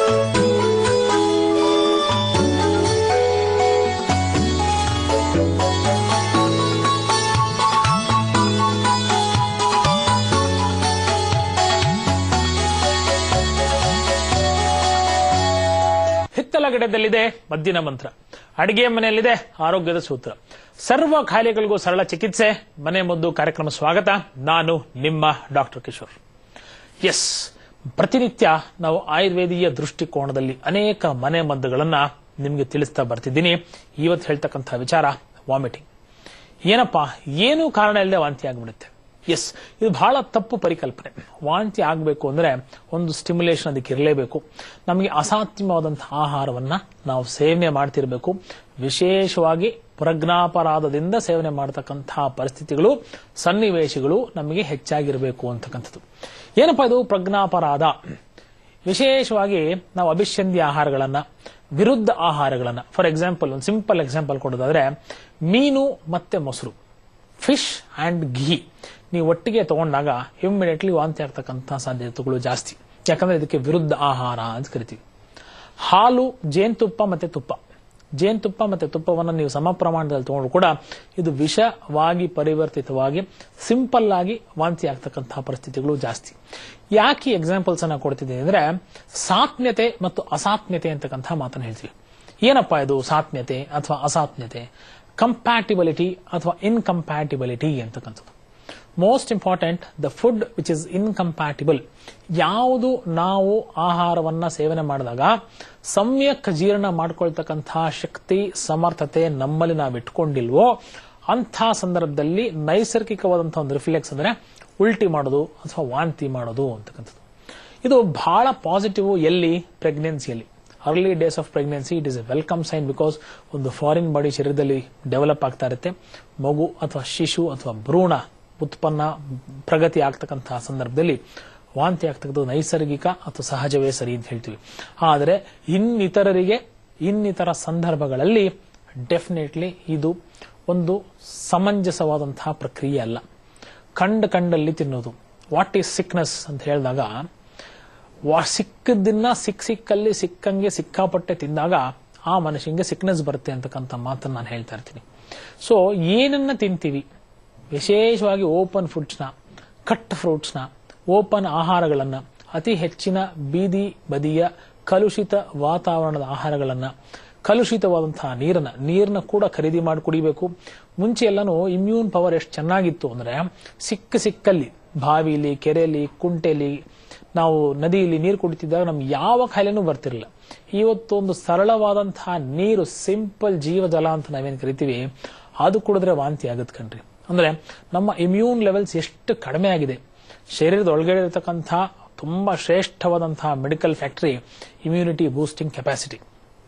ಹಿತ್ತಲ ಗಿಡದಲ್ಲಿದೆ ಮದ್ದಿನ ಮಂತ್ರ ಅಡಿಗೆ ಮನೆಯಲ್ಲಿದೆ ಆರೋಗ್ಯದ ಸೂತ್ರ ಸರ್ವ ಖಾಯಿಲೆಗಳಿಗೂ ಸರಳ ಚಿಕಿತ್ಸೆ ಮನೆ ಮದ್ದು ಕಾರ್ಯಕ್ರಮ ಸ್ವಾಗತ ನಾನು ನಿಮ್ಮ ಡಾಕ್ಟರ್ ಕಿಶೋರ್ ಎಸ್ ಪ್ರತಿನಿತ್ಯ ನಾವು ಆಯುರ್ವೇದೀಯ ದೃಷ್ಟಿಕೋನದಲ್ಲಿ ಅನೇಕ ಮನೆ ಮದ್ದುಗಳನ್ನ ನಿಮಗೆ ತಿಳಿಸ್ತಾ ಬರ್ತಿದ್ದೀನಿ ಇವತ್ತು ಹೇಳ್ತಕ್ಕಂಥ ವಿಚಾರ ವಾಮಿಟಿಂಗ್ ಏನಪ್ಪ ಏನೂ ಕಾರಣ ಇಲ್ಲದೆ ವಾಂತಿ ಆಗಿಬಿಡುತ್ತೆ ಎಸ್ ಇದು ಬಹಳ ತಪ್ಪು ಪರಿಕಲ್ಪನೆ ವಾಂತಿ ಆಗಬೇಕು ಅಂದ್ರೆ ಒಂದು ಸ್ಟಿಮ್ಯುಲೇಷನ್ ಅದಕ್ಕೆ ಇರಲೇಬೇಕು ನಮಗೆ ಅಸಾಧ್ಯವಾದಂತಹ ಆಹಾರವನ್ನ ನಾವು ಸೇವನೆ ಮಾಡ್ತಿರ್ಬೇಕು ವಿಶೇಷವಾಗಿ ಪ್ರಜ್ಞಾಪರಾಧದಿಂದ ಸೇವನೆ ಮಾಡತಕ್ಕಂತಹ ಪರಿಸ್ಥಿತಿಗಳು ಸನ್ನಿವೇಶಗಳು ನಮಗೆ ಹೆಚ್ಚಾಗಿರಬೇಕು ಅಂತಕ್ಕಂಥದ್ದು ಏನಪ್ಪ ಇದು ಪ್ರಜ್ಞಾಪರಾಧ ವಿಶೇಷವಾಗಿ ನಾವು ಅಭಿಷಂಧಿ ಆಹಾರಗಳನ್ನ ವಿರುದ್ಧ ಆಹಾರಗಳನ್ನ ಫಾರ್ ಎಕ್ಸಾಂಪಲ್ ಒಂದು ಸಿಂಪಲ್ ಎಕ್ಸಾಂಪಲ್ ಕೊಡೋದಾದ್ರೆ ಮೀನು ಮತ್ತೆ ಮೊಸರು ಫಿಶ್ ಅಂಡ್ ಘೀ ನೀವು ಒಟ್ಟಿಗೆ ತಗೊಂಡಾಗ ಇಮ್ಮಿಡಿಯೇಟ್ಲಿ ವಾಂತಿ ಆಗ್ತಕ್ಕಂಥ ಸಾಧ್ಯತೆಗಳು ಜಾಸ್ತಿ ಯಾಕಂದ್ರೆ ಇದಕ್ಕೆ ವಿರುದ್ಧ ಆಹಾರ ಅಂತ ಕರಿತೀವಿ ಹಾಲು ಜೇನುತುಪ್ಪ ಮತ್ತೆ ತುಪ್ಪ ಜೇನುತುಪ್ಪ ಮತ್ತೆ ತುಪ್ಪವನ್ನು ನೀವು ಸಮ ಪ್ರಮಾಣದಲ್ಲಿ ತಗೊಂಡು ಕೂಡ ಇದು ವಿಷವಾಗಿ ಪರಿವರ್ತಿತವಾಗಿ ಸಿಂಪಲ್ ಆಗಿ ವಾಂತಿ ಆಗ್ತಕ್ಕಂತಹ ಪರಿಸ್ಥಿತಿಗಳು ಜಾಸ್ತಿ ಯಾಕೆ ಎಕ್ಸಾಂಪಲ್ಸ್ ಅನ್ನ ಕೊಡ್ತಿದ್ದೀನಿ ಅಂದ್ರೆ ಸಾತ್ಮ್ಯತೆ ಮತ್ತು ಅಸಾತ್ಮ್ಯತೆ ಅಂತಕ್ಕಂಥ ಮಾತನ್ನು ಹೇಳ್ತೀವಿ ಏನಪ್ಪಾ ಇದು ಸಾತ್ಮ್ಯತೆ ಅಥವಾ ಅಸಾತ್ಮ್ಯತೆ ಕಂಪ್ಯಾಟಿಬಿಲಿಟಿ ಅಥವಾ ಇನ್ಕಂಪ್ಯಾಟಿಬಿಲಿಟಿ ಅಂತಕ್ಕಂಥದ್ದು most important the food which is incompatible ಯಾವುದು ನಾವು ಆಹಾರವನ್ನ ಸೇವನೆ ಮಾಡಿದಾಗ ಸಮ್ಯಕ್ ಜೀರ್ಣ ಮಾಡ್ಕೊಳ್ತಕ್ಕಂತಹ ಶಕ್ತಿ ಸಮರ್ಥತೆ ನಮ್ಮಲ್ಲಿ ನಾವು ಇಟ್ಕೊಂಡಿಲ್ವೋ ಅಂಥ ಸಂದರ್ಭದಲ್ಲಿ ನೈಸರ್ಗಿಕವಾದಂತಹ ಒಂದು ರಿಫ್ಲೆಕ್ಸ್ ಅಂದ್ರೆ ಉಲ್ಟಿ ಮಾಡೋದು ಅಥವಾ ವಾಂತಿ ಮಾಡೋದು ಅಂತಕ್ಕಂಥದ್ದು ಇದು ಬಹಳ ಪಾಸಿಟಿವ್ ಎಲ್ಲಿ ಪ್ರೆಗ್ನೆನ್ಸಿಯಲ್ಲಿ early days of pregnancy it is a welcome sign because ಒಂದು ಫಾರಿನ್ ಬಾಡಿ ಶರೀರದಲ್ಲಿ ಡೆವಲಪ್ ಆಗ್ತಾ ಇರುತ್ತೆ ಮಗು ಅಥವಾ ಶಿಶು ಅಥವಾ ಭ್ರೂಣ ಉತ್ಪನ್ನ ಪ್ರಗತಿ ಆಗ್ತಕ್ಕಂತಹ ಸಂದರ್ಭದಲ್ಲಿ ವಾಂತಿ ಆಗ್ತಕ್ಕಂಥದ್ದು ನೈಸರ್ಗಿಕ ಅಥವಾ ಸಹಜವೇ ಸರಿ ಅಂತ ಹೇಳ್ತೀವಿ ಆದರೆ ಇನ್ನಿತರರಿಗೆ ಇನ್ನಿತರ ಸಂದರ್ಭಗಳಲ್ಲಿ ಡೆಫಿನೆಟ್ಲಿ ಇದು ಒಂದು ಸಮಂಜಸವಾದಂತಹ ಪ್ರಕ್ರಿಯೆ ಅಲ್ಲ ಕಂಡ ಕಂಡಲ್ಲಿ ತಿನ್ನೋದು ವಾಟ್ ಈಸ್ ಸಿಕ್ನೆಸ್ ಅಂತ ಹೇಳಿದಾಗ ವಾ- ಸಿಕ್ಕದನ್ನ ಸಿಕ್ ಸಿಕ್ಕಲ್ಲಿ ಸಿಕ್ಕಂಗೆ ಸಿಕ್ಕಾಪಟ್ಟೆ ತಿಂದಾಗ ಆ ಮನುಷ್ಯಂಗೆ ಸಿಕ್ನೆಸ್ ಬರುತ್ತೆ ಅಂತಕ್ಕಂಥ ಮಾತನ್ನ ನಾನು ಹೇಳ್ತಾ ಇರ್ತೀನಿ ಸೊ ಏನನ್ನ ತಿಂತೀವಿ ವಿಶೇಷವಾಗಿ ಓಪನ್ ಫುಡ್ಸ್ನ ಕಟ್ ಫ್ರೂಟ್ಸ್ನ ಓಪನ್ ಆಹಾರಗಳನ್ನ ಅತಿ ಹೆಚ್ಚಿನ ಬೀದಿ ಬದಿಯ ಕಲುಷಿತ ವಾತಾವರಣದ ಆಹಾರಗಳನ್ನ ಕಲುಷಿತವಾದಂತಹ ನೀರನ್ನ ನೀರನ್ನ ಕೂಡ ಖರೀದಿ ಮಾಡಿ ಕುಡಿಬೇಕು ಮುಂಚೆ ಎಲ್ಲಾನು ಇಮ್ಯೂನ್ ಪವರ್ ಎಷ್ಟು ಚೆನ್ನಾಗಿತ್ತು ಅಂದ್ರೆ ಸಿಕ್ಕ ಸಿಕ್ಕಲ್ಲಿ ಬಾವಿಲಿ ಕೆರೆಯಲ್ಲಿ ಕುಂಟೆಲಿ ನಾವು ನದಿಯಲ್ಲಿ ನೀರು ಕುಡಿತಿದ್ದಾಗ ನಮ್ಗೆ ಯಾವ ಕಾಯಿಲೆನೂ ಬರ್ತಿರಲಿಲ್ಲ ಇವತ್ತು ಒಂದು ಸರಳವಾದಂತಹ ನೀರು ಸಿಂಪಲ್ ಜೀವಜಲ ಅಂತ ನಾವೇನ್ ಕರಿತೀವಿ ಅದು ಕುಡಿದ್ರೆ ವಾಂತಿ ಆಗತ್ ಕಣ್ರಿ ಅಂದ್ರೆ ನಮ್ಮ ಇಮ್ಯೂನ್ ಲೆವೆಲ್ಸ್ ಎಷ್ಟು ಕಡಿಮೆ ಆಗಿದೆ ಶರೀರದ ಒಳಗಡೆ ಇರತಕ್ಕಂಥ ತುಂಬಾ ಶ್ರೇಷ್ಠವಾದಂತಹ medical factory immunity boosting capacity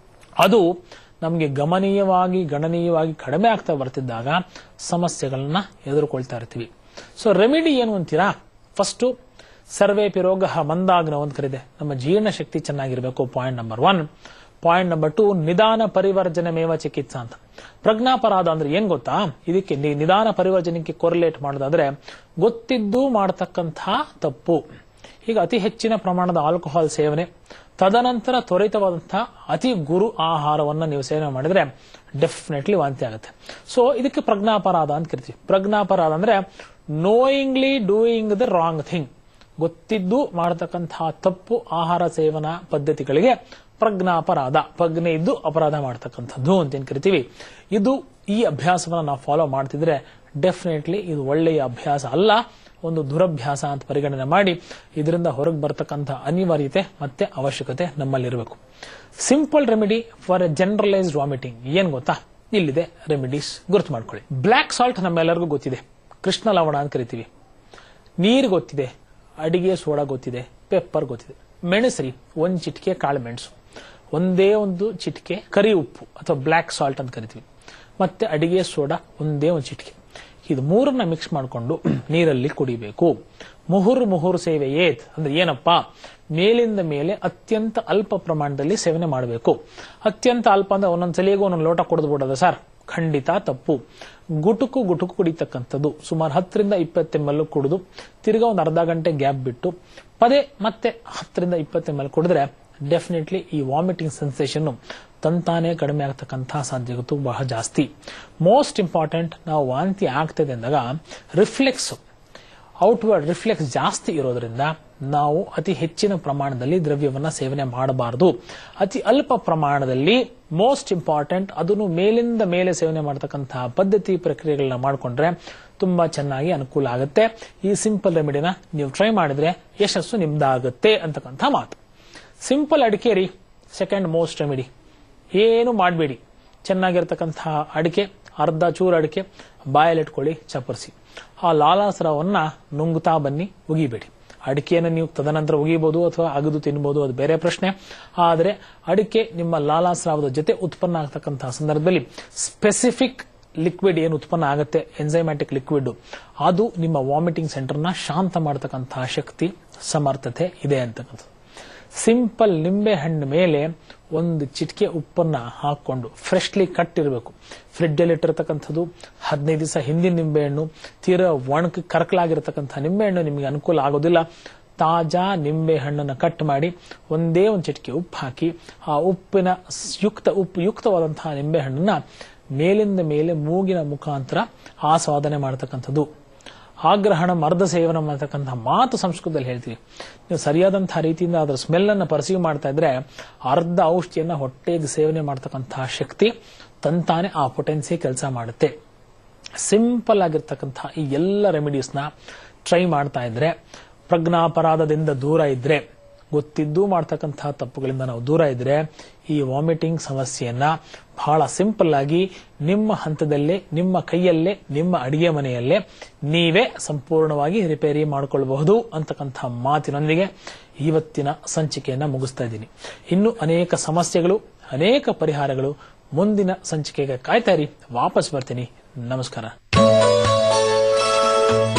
ಅದು ನಮಗೆ ಗಮನೀಯವಾಗಿ ಗಣನೀಯವಾಗಿ ಕಡಿಮೆ ಆಗ್ತಾ ಬರ್ತಿದ್ದಾಗ ಸಮಸ್ಯೆಗಳನ್ನ ಎದುರುಕೊಳ್ತಾ ಇರ್ತೀವಿ ಸೊ ರೆಮಿಡಿ ಏನು ಅಂತೀರಾ ಫಸ್ಟು ಸರ್ವೇ ಪಿರೋಗ ಮಂದಾಗ್ನ ಒಂದು ಕರಿದೆ ನಮ್ಮ ಜೀರ್ಣ ಶಕ್ತಿ ಚೆನ್ನಾಗಿರಬೇಕು point number one point number two ನಿಧಾನ ಪರಿವರ್ಜನೆ ಮೇವ ಚಿಕಿತ್ಸಾ ಅಂತ ಪ್ರಜ್ಞಾಪರಾಧ ಅಂದ್ರೆ ಏನ್ ಗೊತ್ತಾ ಇದಕ್ಕೆ ನಿ- ನಿಧಾನ ಪರಿವರ್ಜನೆಗೆ ಕೊರಿಲೇಟ್ ಮಾಡೋದಾದ್ರೆ ಗೊತ್ತಿದ್ದು ಮಾಡತಕ್ಕಂತಹ ತಪ್ಪು ಈಗ ಅತಿ ಹೆಚ್ಚಿನ ಪ್ರಮಾಣದ ಆಲ್ಕೋಹಾಲ್ ಸೇವನೆ ತದನಂತರ ತ್ವರಿತವಾದಂತಹ ಅತಿ ಗುರು ಆಹಾರವನ್ನ ನೀವು ಸೇವನೆ ಮಾಡಿದ್ರೆ ಡೆಫಿನೆಟ್ಲಿ ವಾಂತಿ ಆಗುತ್ತೆ ಸೊ ಇದಕ್ಕೆ ಪ್ರಜ್ಞಾಪರಾಧ ಅಂತ ಕರಿತೀವಿ ಪ್ರಜ್ಞಾಪರಾಧ ಅಂದ್ರೆ knowingly doing the wrong thing ಗೊತ್ತಿದ್ದು ಮಾಡತಕ್ಕಂತಹ ತಪ್ಪು ಆಹಾರ ಸೇವನಾ ಪದ್ಧತಿಗಳಿಗೆ ಪ್ರಜ್ಞಾಪರಾಧ ಪ್ರಜ್ಞೆ ಇದ್ದು ಅಪರಾಧ ಮಾಡತಕ್ಕಂಥದ್ದು ಅಂತ ಏನ್ ಕರಿತೀವಿ ಇದು ಈ ಅಭ್ಯಾಸವನ್ನ ನಾವು ಫಾಲೋ ಮಾಡ್ತಿದ್ರೆ ಡೆಫಿನೆಟ್ಲಿ ಇದು ಒಳ್ಳೆಯ ಅಭ್ಯಾಸ ಅಲ್ಲ ಒಂದು ದುರಭ್ಯಾಸ ಅಂತ ಪರಿಗಣನೆ ಮಾಡಿ ಇದರಿಂದ ಹೊರಗೆ ಬರ್ತಕ್ಕಂಥ ಅನಿವಾರ್ಯತೆ ಮತ್ತೆ ಅವಶ್ಯಕತೆ ನಮ್ಮಲ್ಲಿರಬೇಕು simple remedy for a generalized vomiting ಏನ್ ಗೊತ್ತಾ ಇಲ್ಲಿದೆ ರೆಮಿಡೀಸ್ ಗುರ್ತು ಮಾಡ್ಕೊಳ್ಳಿ ಬ್ಲ್ಯಾಕ್ ಸಾಲ್ಟ್ ನಮ್ಮೆಲ್ಲರಿಗೂ ಗೊತ್ತಿದೆ ಕೃಷ್ಣ ಲವಣ ಅಂತ ಕರಿತೀವಿ ನೀರು ಗೊತ್ತಿದೆ ಅಡಿಗೆ ಸೋಡಾ ಗೊತ್ತಿದೆ ಪೆಪ್ಪರ್ ಗೊತ್ತಿದೆ ಮೆಣಸರಿ ಒಂದ್ ಚಿಟಿಕೆ ಕಾಳು ಮೆಣಸು ಒಂದೇ ಒಂದು ಚಿಟಿಕೆ ಕರಿ ಉಪ್ಪು ಅಥವಾ ಬ್ಲ್ಯಾಕ್ ಸಾಲ್ಟ್ ಅಂತ ಕರಿತೀವಿ ಮತ್ತೆ ಅಡಿಗೆ ಸೋಡಾ ಒಂದೇ ಒಂದು ಚಿಟಿಕೆ ಇದು ಮೂರನ್ನ ಮಿಕ್ಸ್ ಮಾಡಿಕೊಂಡು ನೀರಲ್ಲಿ ಕುಡಿಬೇಕು ಮುಹುರ್ ಮುಹುರ್ ಸೇವೆ ಏತ್ ಅಂದ್ರೆ ಏನಪ್ಪಾ ಮೇಲಿಂದ ಮೇಲೆ ಅತ್ಯಂತ ಅಲ್ಪ ಪ್ರಮಾಣದಲ್ಲಿ ಸೇವನೆ ಮಾಡಬೇಕು ಅತ್ಯಂತ ಅಲ್ಪ ಅಂದ್ರೆ ಒಂದೊಂದ್ ಸಲಿಗೂ ಒಂದೊಂದು ಲೋಟ ಕುಡಿದು ಬಿಡೋದ ಸರ್ ಖಂಡಿತ ತಪ್ಪು ಗುಟುಕು ಗುಟುಕು ಕುಡಿತಕ್ಕಂಥದ್ದು ಸುಮಾರು ಹತ್ತರಿಂದ ಇಪ್ಪತ್ತು ಎಂ ಎಲ್ ಕುಡಿದು ತಿರ್ಗಾ ಒಂದು ಅರ್ಧ ಗಂಟೆ ಗ್ಯಾಪ್ ಬಿಟ್ಟು ಪದೇ ಮತ್ತೆ ಹತ್ತರಿಂದ ಇಪ್ಪತ್ತು ಎಂ ಎಲ್ ಕುಡಿದ್ರೆ ಡೆಫಿನೆಟ್ಲಿ ಈ ವಾಮಿಟಿಂಗ್ ಸೆನ್ಸೇಷನ್ ತಂತಾನೆ ಕಡಿಮೆ ಆಗ್ತಕ್ಕಂತಹ ಸಾಧ್ಯತೆ ಬಹಳ ಜಾಸ್ತಿ ಮೋಸ್ಟ್ ಇಂಪಾರ್ಟೆಂಟ್ ನಾವು ವಾಂತಿ ಆಗ್ತದೆ ಅಂದಾಗ ರಿಫ್ಲೆಕ್ಸ್ ಔಟ್ವರ್ಡ್ ರಿಫ್ಲೆಕ್ಸ್ ಜಾಸ್ತಿ ಇರೋದ್ರಿಂದ ನಾವು ಅತಿ ಹೆಚ್ಚಿನ ಪ್ರಮಾಣದಲ್ಲಿ ದ್ರವ್ಯವನ್ನ ಸೇವನೆ ಮಾಡಬಾರದು ಅತಿ ಅಲ್ಪ ಪ್ರಮಾಣದಲ್ಲಿ ಮೋಸ್ಟ್ ಇಂಪಾರ್ಟೆಂಟ್ ಅದನ್ನು ಮೇಲಿಂದ ಮೇಲೆ ಸೇವನೆ ಮಾಡತಕ್ಕಂತಹ ಪದ್ಧತಿ ಪ್ರಕ್ರಿಯೆಗಳನ್ನ ಮಾಡಿಕೊಂಡ್ರೆ ತುಂಬಾ ಚೆನ್ನಾಗಿ ಅನುಕೂಲ ಆಗುತ್ತೆ ಈ ಸಿಂಪಲ್ ರೆಮಿಡಿನ ನೀವು ಟ್ರೈ ಮಾಡಿದ್ರೆ ಯಶಸ್ಸು ನಿಮ್ದಾಗುತ್ತೆ ಅಂತಕ್ಕಂಥ ಮಾತು ಸಿಂಪಲ್ ಅಡಿಕೆ ರೀ ಸೆಕೆಂಡ್ ಮೋಸ್ಟ್ ರೆಮಿಡಿ ಏನು ಮಾಡಬೇಡಿ ಚೆನ್ನಾಗಿರ್ತಕ್ಕಂತಹ ಅಡಿಕೆ ಅರ್ಧ ಚೂರು ಅಡಿಕೆ ಬಾಯಲ್ಲಿಟ್ಕೊಳ್ಳಿ ಚಪ್ಪರಿಸಿ ಆ ಲಾಲಾಸ್ರಾವನ್ನ ನುಂಗುತ್ತಾ ಬನ್ನಿ ಉಗಿಬೇಡಿ ಅಡಿಕೆಯನ್ನು ನೀವು ತದನಂತರ ಉಗಿಬಹುದು ಅಥವಾ ಅಗದು ತಿನ್ಬಹುದು ಅದು ಬೇರೆ ಪ್ರಶ್ನೆ ಆದರೆ ಅಡಿಕೆ ನಿಮ್ಮ ಲಾಲಾಸ್ರಾವದ ಜೊತೆ ಉತ್ಪನ್ನ ಆಗ್ತಕ್ಕಂತಹ ಸಂದರ್ಭದಲ್ಲಿ ಸ್ಪೆಸಿಫಿಕ್ ಲಿಕ್ವಿಡ್ ಏನು ಉತ್ಪನ್ನ ಆಗುತ್ತೆ ಎನ್ಸೈಮ್ಯಾಟಿಕ್ ಲಿಕ್ವಿಡ್ ಅದು ನಿಮ್ಮ ವಾಮಿಟಿಂಗ್ ಸೆಂಟರ್ನ ಶಾಂತ ಮಾಡತಕ್ಕಂತಹ ಶಕ್ತಿ ಸಮರ್ಥತೆ ಇದೆ ಅಂತಕ್ಕಂಥದ್ದು ಸಿಂಪಲ್ ನಿಂಬೆ ಹಣ್ಣು ಮೇಲೆ ಒಂದು ಚಿಟಿಕೆ ಉಪ್ಪನ್ನ ಹಾಕೊಂಡು ಫ್ರೆಶ್ಲಿ ಕಟ್ ಇರಬೇಕು ಫ್ರಿಡ್ಜಲ್ಲಿ ಇಟ್ಟಿರತಕ್ಕಂಥದ್ದು ಹದಿನೈದು ದಿವಸ ಹಿಂದಿನ ನಿಂಬೆಹಣ್ಣು ತೀರಾ ಒಣಕ ಕರಕಲಾಗಿರತಕ್ಕಂಥ ನಿಂಬೆಹಣ್ಣು ನಿಮಗೆ ಅನುಕೂಲ ಆಗೋದಿಲ್ಲ ತಾಜಾ ನಿಂಬೆ ಹಣ್ಣನ್ನು ಕಟ್ ಮಾಡಿ ಒಂದೇ ಒಂದು ಚಿಟಿಕೆ ಉಪ್ಪು ಹಾಕಿ ಆ ಉಪ್ಪಿನ ಯುಕ್ತ ಉಪ್ಪು ಯುಕ್ತವಾದಂತಹ ನಿಂಬೆ ಹಣ್ಣನ್ನ ಮೇಲಿಂದ ಮೇಲೆ ಮೂಗಿನ ಮುಖಾಂತರ ಆಸ್ವಾದನೆ ಮಾಡತಕ್ಕಂಥದ್ದು ಆಗ್ರಹಣ ಮರ್ದ ಸೇವನ ಮಾಡತಕ್ಕಂತಹ ಮಾತು ಸಂಸ್ಕೃತದಲ್ಲಿ ಹೇಳ್ತೀವಿ ನೀವು ಸರಿಯಾದಂತಹ ರೀತಿಯಿಂದ ಅದರ ಸ್ಮೆಲ್ ಅನ್ನು ಪರ್ಸೀವ್ ಮಾಡ್ತಾ ಇದ್ರೆ ಅರ್ಧ ಔಷಧಿಯನ್ನ ಹೊಟ್ಟೆಗೆ ಸೇವನೆ ಮಾಡತಕ್ಕಂತಹ ಶಕ್ತಿ ತಂತಾನೆ ಆ ಪೊಟೆನ್ಸಿ ಕೆಲಸ ಮಾಡುತ್ತೆ ಸಿಂಪಲ್ ಆಗಿರ್ತಕ್ಕಂತಹ ಈ ಎಲ್ಲ ರೆಮಿಡೀಸ್ನ ಟ್ರೈ ಮಾಡ್ತಾ ಇದ್ರೆ ಪ್ರಜ್ಞಾಪರಾಧದಿಂದ ದೂರ ಇದ್ರೆ ಗೊತ್ತಿದ್ದು ಮಾಡ್ತಕ್ಕಂತಹ ತಪ್ಪುಗಳಿಂದ ನಾವು ದೂರ ಇದ್ರೆ ಈ ವಾಮಿಟಿಂಗ್ ಸಮಸ್ಯೆಯನ್ನ ಬಹಳ ಸಿಂಪಲ್ ಆಗಿ ನಿಮ್ಮ ಹಂತದಲ್ಲೇ ನಿಮ್ಮ ಕೈಯಲ್ಲೇ ನಿಮ್ಮ ಅಡಿಗೆ ಮನೆಯಲ್ಲೇ ನೀವೇ ಸಂಪೂರ್ಣವಾಗಿ ರಿಪೇರಿ ಮಾಡಿಕೊಳ್ಳಬಹುದು ಅಂತಕ್ಕಂಥ ಮಾತಿನೊಂದಿಗೆ ಇವತ್ತಿನ ಸಂಚಿಕೆಯನ್ನ ಮುಗಿಸ್ತಾ ಇದ್ದೀನಿ ಇನ್ನು ಅನೇಕ ಸಮಸ್ಯೆಗಳು ಅನೇಕ ಪರಿಹಾರಗಳು ಮುಂದಿನ ಸಂಚಿಕೆಗೆ ಕಾಯ್ತಾ ಇರಿ ವಾಪಸ್ ಬರ್ತೀನಿ ನಮಸ್ಕಾರ